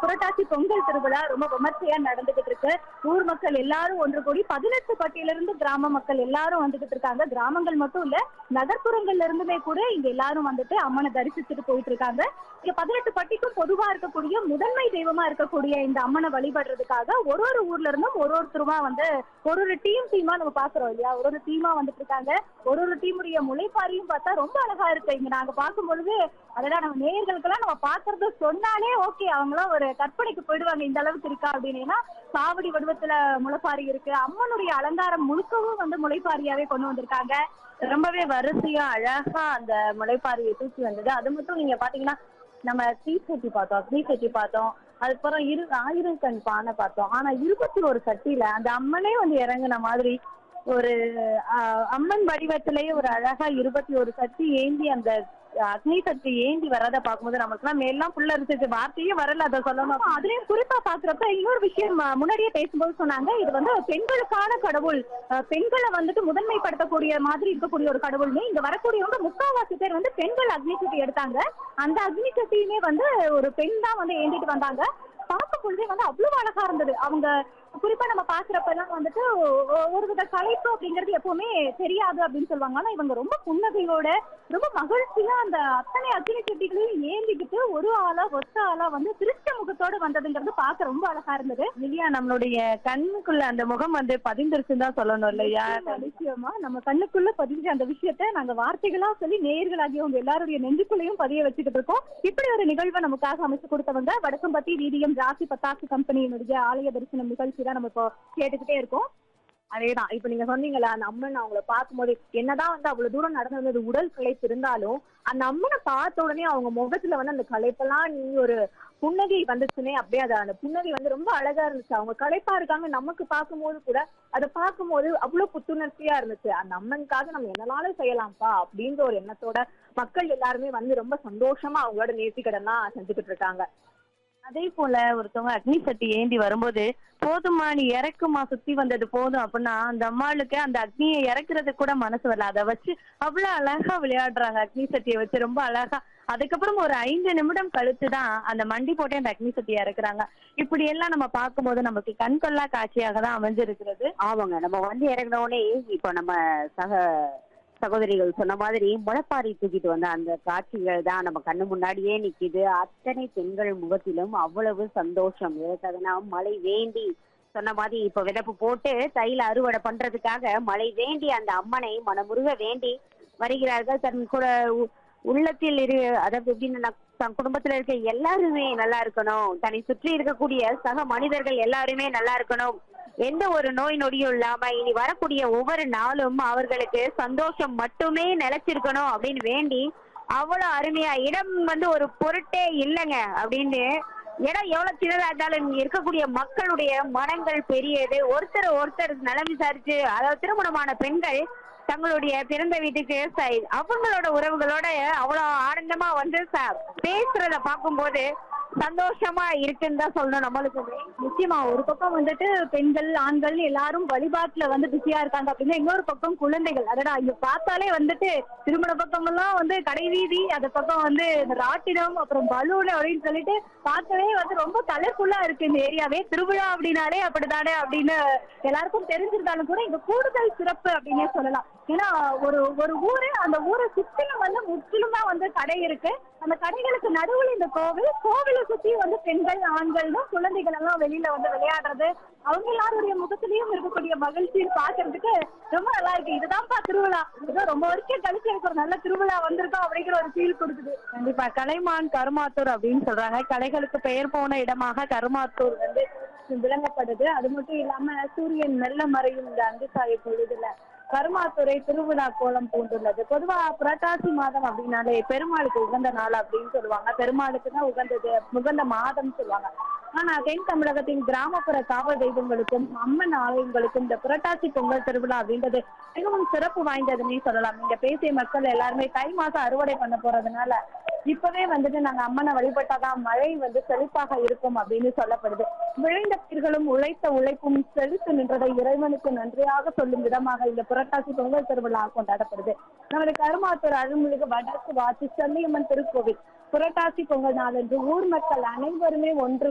புரட்டாசி பொங்கல் திருவிழா ரொம்ப விமர்சையா நடந்துகிட்டு இருக்கு ஊர் மக்கள் எல்லாரும் ஒன்று கூடி பதினெட்டு பட்டியிலிருந்து கிராம மக்கள் எல்லாரும் வந்துகிட்டு இருக்காங்க கிராமங்கள் மட்டும் இல்ல நகர்ப்புறங்கள்ல இருந்துமே கூட இங்க எல்லாரும் வந்துட்டு அம்மனை தரிசிச்சுட்டு போயிட்டு இருக்காங்க இங்க பதினெட்டு பட்டிக்கும் பொதுவா இருக்கக்கூடிய முதன்மை தெய்வமா இருக்கக்கூடிய இந்த அம்மனை வழிபடுறதுக்காக ஒரு ஒரு ஊர்ல இருந்தும் ஒரு ஒருத்தருமா வந்து ஒரு ஒரு டீம் டீமா நம்ம பாக்குறோம் இல்லையா ஒரு ஒரு டீமா வந்துட்டு இருக்காங்க ஒரு ஒரு டீமுடைய முளைப்பாரியும் பார்த்தா ரொம்ப அழகா இருக்கு இங்க நாங்க பார்க்கும் பொழுது அதெல்லாம் நம்ம நேயர்களுக்கெல்லாம் நம்ம பாக்குறது சொன்னாலே ஓகே அவங்களாம் ஒரு கற்பனைக்கு போயிடுவாங்க இந்த அளவுக்கு இருக்கா அப்படின்னு ஏன்னா சாவடி வடிவத்துல முளைப்பாரி இருக்கு அம்மனுடைய அலங்காரம் முழுக்கவும் வந்து முளைப்பாரியாவே கொண்டு வந்திருக்காங்க ரொம்பவே வரிசையா அழகா அந்த முளைப்பாரியை தூக்கி வந்தது அது மட்டும் நீங்க பாத்தீங்கன்னா நம்ம தீச்சட்டி பார்த்தோம் தீச்சட்டி பார்த்தோம் அதுக்கப்புறம் இரு ஆயிரம் கண் பானை பார்த்தோம் ஆனா இருபத்தி ஒரு சட்டியில அந்த அம்மனே வந்து இறங்குன மாதிரி ஒரு ஆஹ், அம்மன் வடிவத்திலேயே ஒரு அழகா இருபத்தி ஒரு சட்டி ஏந்தி அந்த அக்னி சக்தி ஏந்தி வரத பார்க்கும்போது நமக்குலாம் மேலாம் புள்ள இருந்துச்சு வார்த்தையே வரல அதை சொல்லணும் ஆமா, அதுலயும் குறிப்பா பாக்குறப்ப இன்னொரு விஷயம் அஹ், முன்னாடியே பேசும்போது சொன்னாங்க இது வந்து பெண்களுக்கான கடவுள் அஹ், பெண்களை வந்துட்டு முதன்மைப்படுத்தக்கூடிய மாதிரி இருக்கக்கூடிய ஒரு கடவுள்னு இங்க வரக்கூடியவங்க முக்காவாசி பேர் வந்து பெண்கள் அக்னி சட்டி எடுத்தாங்க அந்த அக்னி சட்டியுமே வந்து ஒரு பெண் தான் வந்து ஏந்திட்டு வந்தாங்க பார்க்கும் பொழுதே வந்து அவ்வளவு அழகா இருந்தது அவங்க குறிப்பா நம்ம பாக்குறப்பெல்லாம் வந்துட்டு ஒ- ஒ- ஒரு வித கலைப்பு அப்படிங்கிறது எப்பவுமே தெரியாது அப்படின்னு சொல்லுவாங்க ஆனா இவங்க ரொம்ப புன்னகையோட ரொம்ப மகிழ்ச்சியா அந்த அத்தனை அக்னி சட்டிகளையும் ஏந்திக்கிட்டு ஒரு ஆளா ஒத்த ஆளா வந்து திருச்ச முகத்தோட வந்ததுங்கிறது பார்க்க ரொம்ப அழகா இருந்தது இல்லையா நம்மளுடைய கண்ணுக்குள்ள அந்த முகம் வந்து பதிந்திருச்சுன்னு தான் சொல்லணும் இல்லையா நிச்சயமா, நிச்சயமா நம்ம கண்ணுக்குள்ள பதிஞ்ச அந்த விஷயத்த நாங்க வார்த்தைகளா சொல்லி நேயர்களாகிய உங்க எல்லாருடைய நெஞ்சுக்குள்ளேயும் பதிய வச்சுக்கிட்டு இருக்கோம் இப்படி ஒரு நிகழ்வை நமக்காக அமைச்சு கொடுத்தவங்க வடக்கம்பட்டி வீதியம் ராசி பத்தாசு கம்பெனியினுடைய ஆலய தரிசனம் நிகழ்ச்சி தான் நம்ம இப்போ கேட்டுக்கிட்டே இருக்கோம் அதேதான் இப்ப நீங்க சொன்னீங்கல்ல அந்த அம்மன் அவங்கள பார்க்கும்போது என்னதான் வந்து அவ்வளவு தூரம் நடந்து வந்தது உடல் களைப்பு இருந்தாலும் அந்த அம்மனை பார்த்த உடனே அவங்க முகத்துல வந்து அந்த களைப்பெல்லாம் நீ ஒரு புன்னகை வந்துச்சுனே அப்படியே அது அந்த புன்னகை வந்து ரொம்ப அழகா இருந்துச்சு அவங்க களைப்பா இருக்காங்க நமக்கு பார்க்கும்போது கூட அதை பார்க்கும்போது அவ்வளவு புத்துணர்ச்சியா இருந்துச்சு அந்த அம்மனுக்காக நம்ம என்னனாலும் செய்யலாம்ப்பா அப்படின்ற ஒரு எண்ணத்தோட மக்கள் எல்லாருமே வந்து ரொம்ப சந்தோஷமா அவங்களோட நேர்த்திக்கடன்லாம் செஞ்சுக்கிட்டு இருக்காங்க அதே போல ஒருத்தவங்க அக்னி சட்டி ஏந்தி வரும்போது போதுமா நீ இறக்குமா சுத்தி வந்தது போதும் அப்படின்னா அந்த அம்மாளுக்கு அந்த அக்னியை இறக்குறது கூட மனசு வரல அதை வச்சு அவ்வளவு அழகா விளையாடுறாங்க அக்னி சட்டியை வச்சு ரொம்ப அழகா அதுக்கப்புறம் ஒரு ஐந்து நிமிடம் கழித்து தான் அந்த மண்டி போட்டு அந்த அக்னி சட்டியை இறக்குறாங்க இப்படி எல்லாம் நம்ம பார்க்கும்போது நமக்கு கண்கொள்ளா காட்சியாக தான் அமைஞ்சிருக்கிறது ஆமாங்க நம்ம வந்து இறங்கின உடனே இப்போ நம்ம சக சகோதரிகள் சொன்ன மாதிரி முளைப்பாரி தூக்கிட்டு வந்த அந்த காட்சிகள் தான் நம்ம கண்ணு முன்னாடியே நிக்குது அத்தனை பெண்கள் முகத்திலும் அவ்வளவு சந்தோஷம் எதுக்காகனா மழை வேண்டி சொன்ன மாதிரி இப்ப விதப்பு போட்டு தையில அறுவடை பண்றதுக்காக மழை வேண்டி அந்த அம்மனை மனமுருக வேண்டி வருகிறார்கள் தன் கூட உ- உள்ளத்தில் இரு அதாவது எப்படின்னா தன் குடும்பத்துல இருக்க எல்லாருமே நல்லா இருக்கணும் தன்னை சுற்றி இருக்கக்கூடிய சக மனிதர்கள் எல்லாருமே நல்லா இருக்கணும் எந்த ஒரு நோய் நொடியும் இல்லாம இனி வரக்கூடிய ஒவ்வொரு நாளும் அவர்களுக்கு சந்தோஷம் மட்டுமே நிலைச்சிருக்கணும் அப்படின்னு வேண்டி அவ்வளவு அருமையா இடம் வந்து ஒரு பொருட்டே இல்லைங்க அப்படின்னு இடம் எவ்வளவு சின்னதா இருந்தாலும் இங்க இருக்கக்கூடிய மக்களுடைய மனங்கள் பெரியது ஒருத்தர் ஒருத்தர் நலம் விசாரிச்சு அதாவது திருமணமான பெண்கள் தங்களுடைய பிறந்த வீட்டுக்கு ச- அவங்களோட உறவுகளோட அவ்வளவு ஆனந்தமா வந்து ச- பேசுறத பார்க்கும்போது சந்தோஷமா இருக்குன்னு தான் சொல்லணும் நம்மளுக்குமே நிச்சயமா ஒரு பக்கம் வந்துட்டு பெண்கள் ஆண்கள் எல்லாரும் வழிபாட்டுல வந்து பிஸியா இருக்காங்க அப்படின்னா இன்னொரு பக்கம் குழந்தைகள் அதடா இங்க பார்த்தாலே வந்துட்டு திருமண பக்கம் எல்லாம் வந்து கடை வீதி அது பக்கம் வந்து இந்த ராட்டினம் அப்புறம் பலூன் அப்படின்னு சொல்லிட்டு பார்க்கவே வந்து ரொம்ப கலர்ஃபுல்லா இருக்கு இந்த ஏரியாவே திருவிழா அப்படின்னாலே அப்படித்தானே அப்படின்னு எல்லாருக்கும் தெரிஞ்சிருந்தாலும் கூட இங்க கூடுதல் சிறப்பு அப்படின்னே சொல்லலாம் ஏன்னா ஒரு ஒரு ஊரு அந்த ஊரை சுற்றிலும் வந்து முற்றிலுமா வந்து கடை இருக்கு அந்த கடைகளுக்கு நடுவுல இந்த கோவில் கோவிலை சுத்தி வந்து பெண்கள் ஆண்கள்னும் குழந்தைகள் எல்லாம் வெளியில வந்து விளையாடுறது அவங்க எல்லாருடைய முகத்திலயும் இருக்கக்கூடிய மகிழ்ச்சியை பாக்குறதுக்கு ரொம்ப நல்லா இருக்கு இதுதான்ப்பா திருவிழா ஏதோ ரொம்ப வருஷம் கழிச்சு எனக்கு ஒரு நல்ல திருவிழா வந்திருக்கோம் அப்படிங்கிற ஒரு ஃபீல் கொடுக்குது கண்டிப்பா கலைமான் கருமாத்தூர் அப்படின்னு சொல்றாங்க கலைகளுக்கு பெயர் போன இடமாக கருமாத்தூர் வந்து விளங்கப்படுது அது மட்டும் இல்லாம சூரியன் மெல்ல மறையும் இந்த அந்திசாய பொழுதுல கருமாத்துறை திருவிழா கோலம் பூண்டுள்ளது பொதுவா புரட்டாசி மாதம் அப்படின்னாலே பெருமாளுக்கு உகந்த நாள் அப்படின்னு சொல்லுவாங்க பெருமாளுக்கு தான் உகந்தது உகந்த மாதம் சொல்லுவாங்க ஆனா தென் தமிழகத்தின் கிராமப்புற காவல் தெய்வங்களுக்கும் அம்மன் ஆலயங்களுக்கும் இந்த புரட்டாசி பொங்கல் திருவிழா அப்படின்றது மிகவும் சிறப்பு வாய்ந்ததுன்னே சொல்லலாம் இங்க பேசிய மக்கள் எல்லாருமே தை மாசம் அறுவடை பண்ண போறதுனால இப்பவே வந்துட்டு நாங்க அம்மனை வழிபட்டாதான் மழை வந்து செழிப்பாக இருக்கும் அப்படின்னு சொல்லப்படுது விளைந்த பயிர்களும் உழைத்த உழைப்பும் செழித்து நின்றதை இறைவனுக்கு நன்றியாக சொல்லும் விதமாக இந்த புரட்டாசி பொங்கல் திருவிழா கொண்டாடப்படுது நமது கருமாத்தூர் அருள்மிகு வடக்கு வாசி செல்லியம்மன் திருக்கோவில் புரட்டாசி பொங்கல் நாளன்று ஊர் மக்கள் அனைவருமே ஒன்று